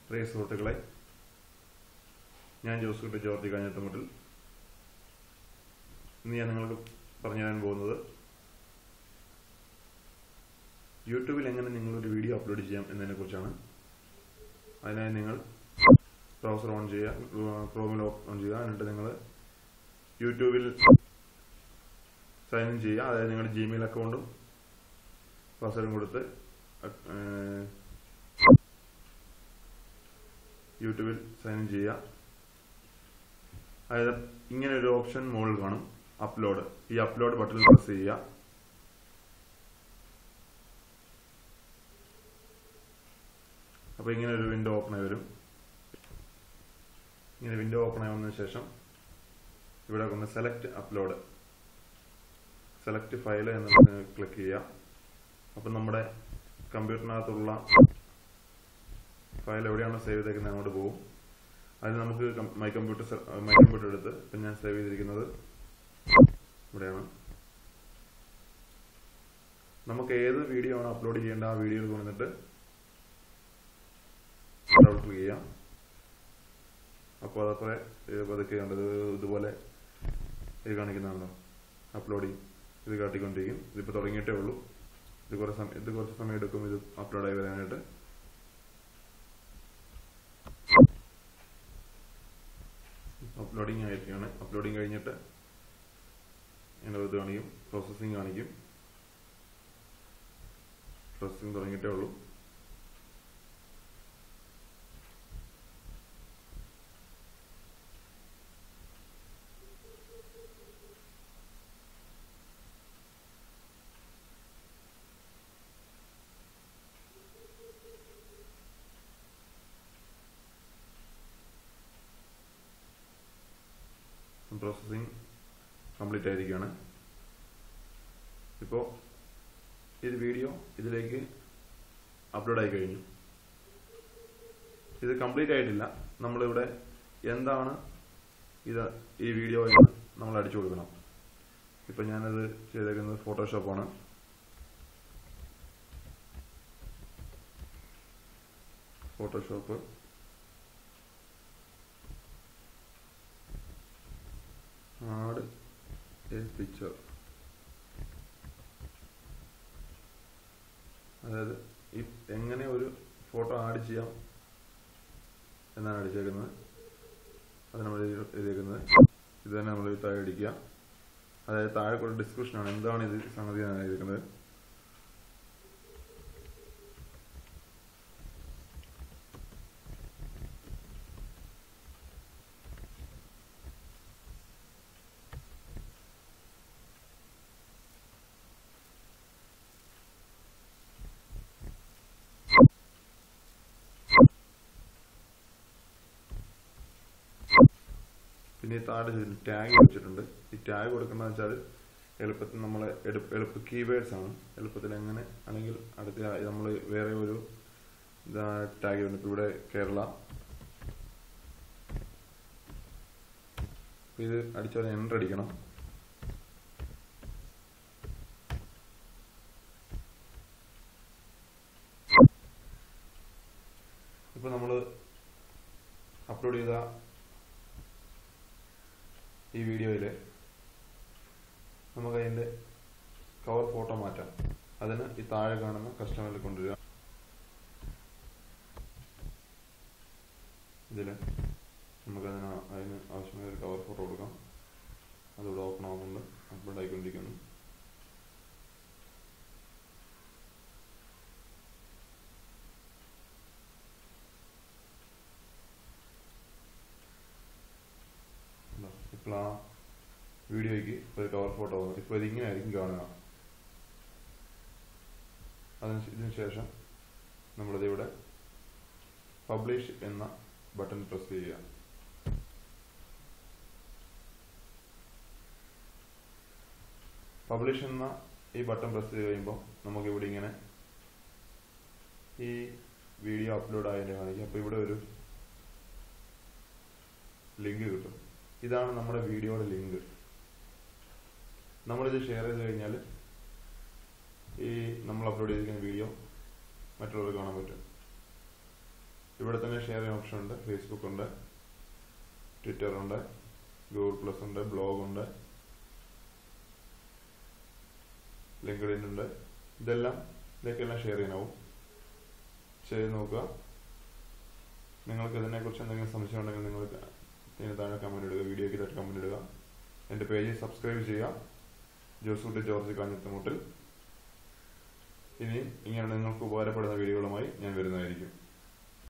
പ്രിയ സുഹൃത്തുക്കളെ ഞാൻ ജോസ് കുട്ടി ജോർജ് കാഞ്ഞത്തുമുട്ടിൽ ഇന്ന് ഞാൻ നിങ്ങൾക്ക് പറഞ്ഞു തരാൻ പോകുന്നത് യൂട്യൂബിൽ എങ്ങനെ നിങ്ങളൊരു വീഡിയോ അപ്ലോഡ് ചെയ്യാം എന്നതിനെ കുറിച്ചാണ് അതിനായി നിങ്ങൾ ബ്രൗസർ ഓൺ ചെയ്യുക ക്രോമിൽ ഓൺ ചെയ്യുക എന്നിട്ട് നിങ്ങൾ യൂട്യൂബിൽ സൈൻ ഇൻ ചെയ്യുക അതായത് നിങ്ങളുടെ ജിമെയിൽ അക്കൗണ്ടും പാസ്വേഡും കൊടുത്ത് ഏഹ്, യൂട്യൂബിൽ സൈൻ ഇൻ ചെയ്യുക അതായത് ഇങ്ങനെ ഒരു ഓപ്ഷൻ മുകളിൽ കാണും അപ്ലോഡ് ഈ അപ്ലോഡ് ബട്ടണിൽ പ്രസ് ചെയ്യുക അപ്പോൾ ഇങ്ങനെ ഒരു വിൻഡോ ഓപ്പൺ ആയി വരും ഇങ്ങനെ വിൻഡോ ഓപ്പൺ ആയി വന്നതിന് ശേഷം ഇവിടെ കൊണ്ട് സെലക്ട് അപ്ലോഡ് സെലക്ട് ഫയൽ എന്ന് ക്ലിക്ക് ചെയ്യുക അപ്പം നമ്മുടെ കമ്പ്യൂട്ടറിനകത്തുള്ള ഫയൽ എവിടെയാണോ സേവ് ചെയ്തേക്കുന്നത് അങ്ങോട്ട് പോകും അതിന് നമുക്ക് കം- മൈ കമ്പ്യൂട്ടർ സെ- മൈ കമ്പ്യൂട്ടർ എടുത്ത് ഇപ്പം ഞാൻ സേവ് ചെയ്തിരിക്കുന്നത് ഇവിടെയാണ് നമുക്ക് ഏത് വീഡിയോ ആണ് അപ്ലോഡ് ചെയ്യേണ്ട ആ വീഡിയോയിൽ കൊണ്ടിട്ട് ഡബിൾ ക്ലിക്ക് ചെയ്യാം അപ്പോൾ അതപ്പോൾ പതുക്കെ കണ്ടത് ഇതുപോലെ ഇത് കാണിക്കുന്നതാണല്ലോ അപ്ലോഡിങ് ഇത് കാട്ടിക്കൊണ്ടിരിക്കും ഇതിപ്പോൾ തുടങ്ങിയിട്ടേ ഉള്ളൂ ഇത് കുറച്ച് സമയം ഇത് കുറച്ച് സമയം എടുക്കും ഇത് അപ്ലോഡായി വരാനായിട്ട് അപ്ലോഡിങ് ആയിരിക്കുകയാണ് അപ്ലോഡിങ് കഴിഞ്ഞിട്ട് എൻ്റെ ഇത് കാണിക്കും പ്രോസസ്സിങ് കാണിക്കും പ്രോസസ്സിങ് തുടങ്ങിയിട്ടേ ഉള്ളൂ പ്രോസസ്സിങ് കംപ്ലീറ്റ് ആയിരിക്കുകയാണ് ഇപ്പോൾ ഇത് വീഡിയോ ഇതിലേക്ക് അപ്ലോഡ് ആയി കഴിഞ്ഞു ഇത് കംപ്ലീറ്റ് ആയിട്ടില്ല നമ്മളിവിടെ എന്താണ് ഇത് ഈ വീഡിയോ എന്ന് നമ്മൾ അടിച്ചു കൊടുക്കണം ഇപ്പം ഞാനത് ചെയ്തേക്കുന്നത് ഫോട്ടോഷോപ്പാണ് ഫോട്ടോഷോപ്പ് ആഡ് എ പിക്ചർ അതായത് ഈ എങ്ങനെ ഒരു ഫോട്ടോ ആഡ് ചെയ്യാം എന്നാണ് അടിച്ചേക്കുന്നത് അത് നമ്മൾ എഴുതി- എഴുതിയേക്കുന്നത് ഇത് തന്നെ നമ്മൾ താഴെ അടിക്കുക അതായത് താഴെ കൂടെ ഡിസ്ക്രിപ്ഷനാണ് എന്താണ് ഇത് സംഗതി എന്നാണ് എഴുതിയിരിക്കുന്നത് പിന്നെ ഈ താഴെ ടാഗ് വെച്ചിട്ടുണ്ട് ഈ ടാഗ് കൊടുക്കുന്നത് വെച്ചാൽ എളുപ്പത്തിൽ നമ്മൾ എളുപ്പ കീവേഡ്സ് ആണ് എളുപ്പത്തിൽ എങ്ങനെ അല്ലെങ്കിൽ അടുത്ത നമ്മൾ വേറെ ഒരു ടാഗ് വരുന്നു ഇപ്പൊ ഇവിടെ കേരള അപ്പൊ ഇത് അടിച്ചാൽ എൻ്റർ അടിക്കണം ഇപ്പൊ നമ്മൾ അപ്ലോഡ് ചെയ്ത ഈ വീഡിയോയിൽ നമുക്ക് അതിൻ്റെ കവർ ഫോട്ടോ മാറ്റാം അതിന് ഈ താഴെ കാണുന്ന കസ്റ്റമറിൽ കൊണ്ടുവരിക ഇതിൽ നമുക്കതിന് അതിന് ആവശ്യമായ ഒരു കവർ ഫോട്ടോ കൊടുക്കാം അതിവിടെ ഓപ്പൺ ആവുന്നുണ്ട് അപ്ലോഡ് ആയിക്കൊണ്ടിരിക്കുന്നു ഇതാ, ഇപ്പോൾ ആ വീഡിയോയ്ക്ക് ഒരു കവർ ഫോട്ടോ വന്നു ഇപ്പോൾ ഇതിങ്ങനെ ആയിരിക്കും കാണുക അതിന് ശേ- ഇതിന് ശേഷം നമ്മളിത് ഇവിടെ പബ്ലിഷ് എന്ന ബട്ടൺ പ്രസ് ചെയ്യുക പബ്ലിഷ് എന്ന ഈ ബട്ടൺ പ്രസ് ചെയ്ത് കഴിയുമ്പോൾ നമുക്ക് ഇവിടെ ഇങ്ങനെ ഈ വീഡിയോ അപ്ലോഡ് ആയതിൻ്റെ കാണിക്കും അപ്പോൾ ഇവിടെ ഒരു ലിങ്ക് കിട്ടും ഇതാണ് നമ്മുടെ വീഡിയോയുടെ ലിങ്ക് നമ്മളിത് ഷെയർ ചെയ്ത് കഴിഞ്ഞാൽ ഈ നമ്മൾ അപ്ലോഡ് ചെയ്തിരിക്കുന്ന വീഡിയോ മറ്റുള്ളവർക്ക് കാണാൻ പറ്റും ഇവിടെ തന്നെ ഷെയർ ചെയ്യാൻ ഓപ്ഷൻ ഉണ്ട് ഫേസ്ബുക്ക് ഉണ്ട് ട്വിറ്റർ ഉണ്ട് ഗൂഗിൾ പ്ലസ് ഉണ്ട് ബ്ലോഗ് ഉണ്ട് ലിങ്ക്ഡിൻ ഉണ്ട് ഇതെല്ലാം ഇതൊക്കെയെല്ലാം ഷെയർ ചെയ്യാനാവും ചെയ്ത് നോക്കുക നിങ്ങൾക്ക് ഇതിനെക്കുറിച്ച് എന്തെങ്കിലും സംശയം ഉണ്ടെങ്കിൽ നിങ്ങൾ ഇതിന് താഴെ കമന്റ് ഇടുക വീഡിയോയ്ക്ക് താഴെ കമന്റ് ഇടുക എൻ്റെ പേജ് സബ്സ്ക്രൈബ് ചെയ്യുക ജോസൂട്ട് ജോർജ് കാഞ്ഞിത്തമുട്ടിൽ ഇനി ഇങ്ങനെ നിങ്ങൾക്ക് ഉപകാരപ്പെടുന്ന വീഡിയോകളുമായി ഞാൻ വരുന്നതായിരിക്കും